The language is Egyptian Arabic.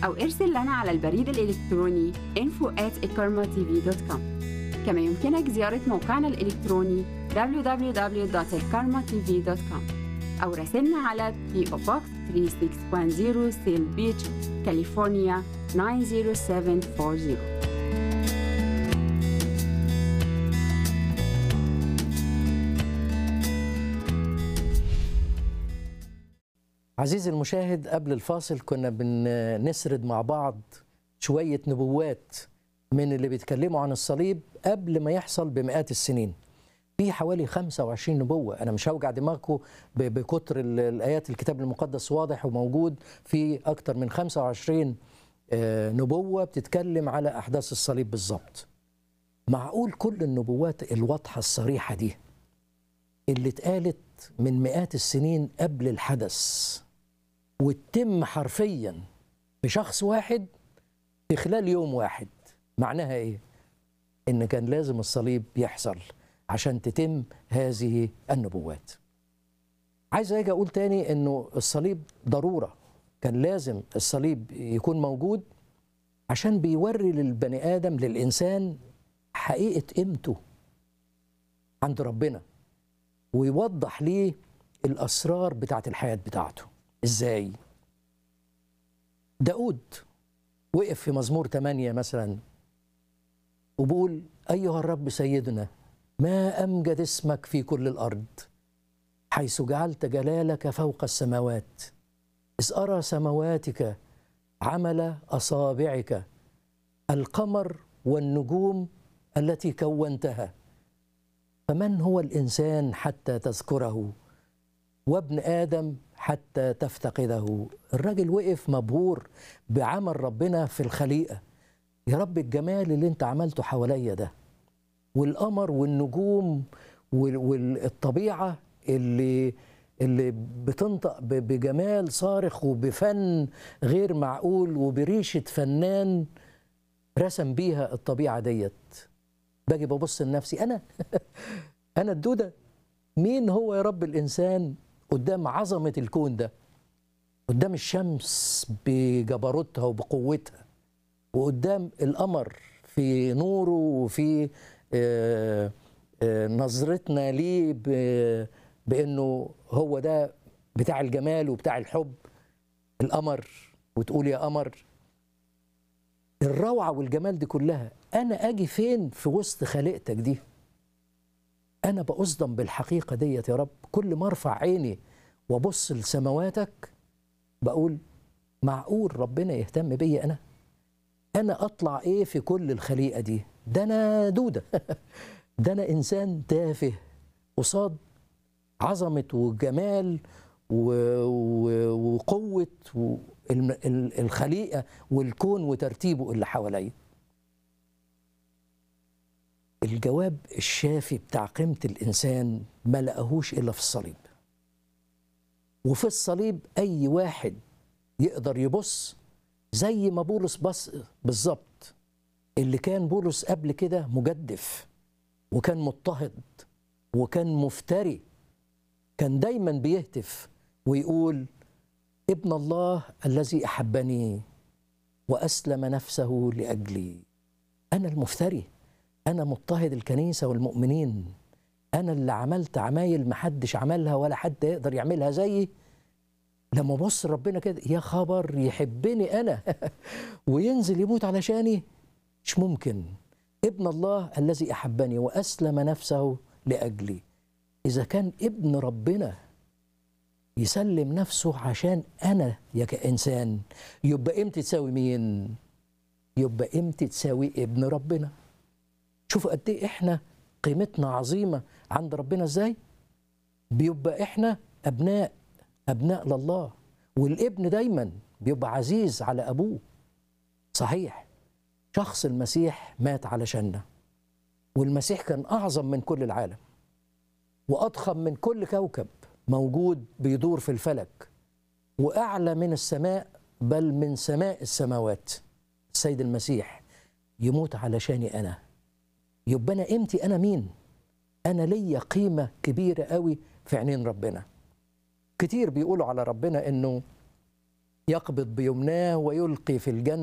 أو ارسل لنا على البريد الإلكتروني info at كما يمكنك زيارة موقعنا الإلكتروني www.elkarmatv.com أو راسلنا على PO Box 3610 سيل بيتش كاليفورنيا 90740 عزيزي المشاهد قبل الفاصل كنا بنسرد مع بعض شوية نبوات من اللي بيتكلموا عن الصليب قبل ما يحصل بمئات السنين في حوالي 25 نبوة أنا مش هوجع دماغكم ب- بكتر ال- الآيات الكتاب المقدس واضح وموجود في أكتر من 25 آه، نبوة بتتكلم على أحداث الصليب بالظبط معقول كل النبوات الواضحة الصريحة دي اللي اتقالت من مئات السنين قبل الحدث وتتم حرفيا بشخص واحد في خلال يوم واحد معناها ايه ان كان لازم الصليب يحصل عشان تتم هذه النبوات عايز اجي اقول تاني انه الصليب ضروره كان لازم الصليب يكون موجود عشان بيوري للبني ادم للانسان حقيقه قيمته عند ربنا ويوضح ليه الاسرار بتاعت الحياه بتاعته ازاي داود وقف في مزمور 8 مثلا وبقول أيها الرب سيدنا ما أمجد اسمك في كل الأرض حيث جعلت جلالك فوق السماوات إذ أرى سمواتك عمل أصابعك القمر والنجوم التي كونتها فمن هو الإنسان حتى تذكره وابن آدم حتى تفتقده الراجل وقف مبهور بعمل ربنا في الخليقة يا رب الجمال اللي انت عملته حواليا ده والقمر والنجوم وال- والطبيعة اللي اللي بتنطق ب- بجمال صارخ وبفن غير معقول وبريشة فنان رسم بيها الطبيعة ديت باجي ببص لنفسي أنا أنا الدودة مين هو يا رب الإنسان قدام عظمة الكون ده قدام الشمس بجبروتها وبقوتها وقدام القمر في نوره وفي آه، آه، نظرتنا ليه ب- بانه هو ده بتاع الجمال وبتاع الحب القمر وتقول يا قمر الروعه والجمال دي كلها انا اجي فين في وسط خليقتك دي انا باصدم بالحقيقه ديت يا رب كل ما ارفع عيني وابص لسماواتك بقول معقول ربنا يهتم بيا انا انا اطلع ايه في كل الخليقه دي ده انا دوده ده انا انسان تافه قصاد عظمه وجمال و... و... وقوه و... الم- ال- الخليقه والكون وترتيبه اللي حواليا الجواب الشافي بتاع قيمه الانسان ما لقاهوش الا في الصليب وفي الصليب اي واحد يقدر يبص زي ما بولس بص بالظبط اللي كان بولس قبل كده مجدف وكان مضطهد وكان مفتري كان دايما بيهتف ويقول ابن الله الذي احبني واسلم نفسه لاجلي انا المفتري انا مضطهد الكنيسه والمؤمنين انا اللي عملت عمايل محدش عملها ولا حد يقدر يعملها زيي لما ابص ربنا كده يا خبر يحبني انا وينزل يموت علشاني مش ممكن ابن الله الذي احبني واسلم نفسه لاجلي اذا كان ابن ربنا يسلم نفسه عشان انا يا كانسان يبقى امتى تساوي مين يبقى امتى تساوي ابن ربنا شوفوا قد ايه احنا قيمتنا عظيمه عند ربنا ازاي بيبقى احنا ابناء ابناء لله والابن دايما بيبقى عزيز على ابوه صحيح شخص المسيح مات علشاننا والمسيح كان اعظم من كل العالم واضخم من كل كوكب موجود بيدور في الفلك واعلى من السماء بل من سماء السماوات السيد المسيح يموت علشاني انا يبقى انا قيمتي انا مين انا ليا قيمه كبيره قوي في عينين ربنا كتير بيقولوا على ربنا انه يقبض بيمناه ويلقي في الجنة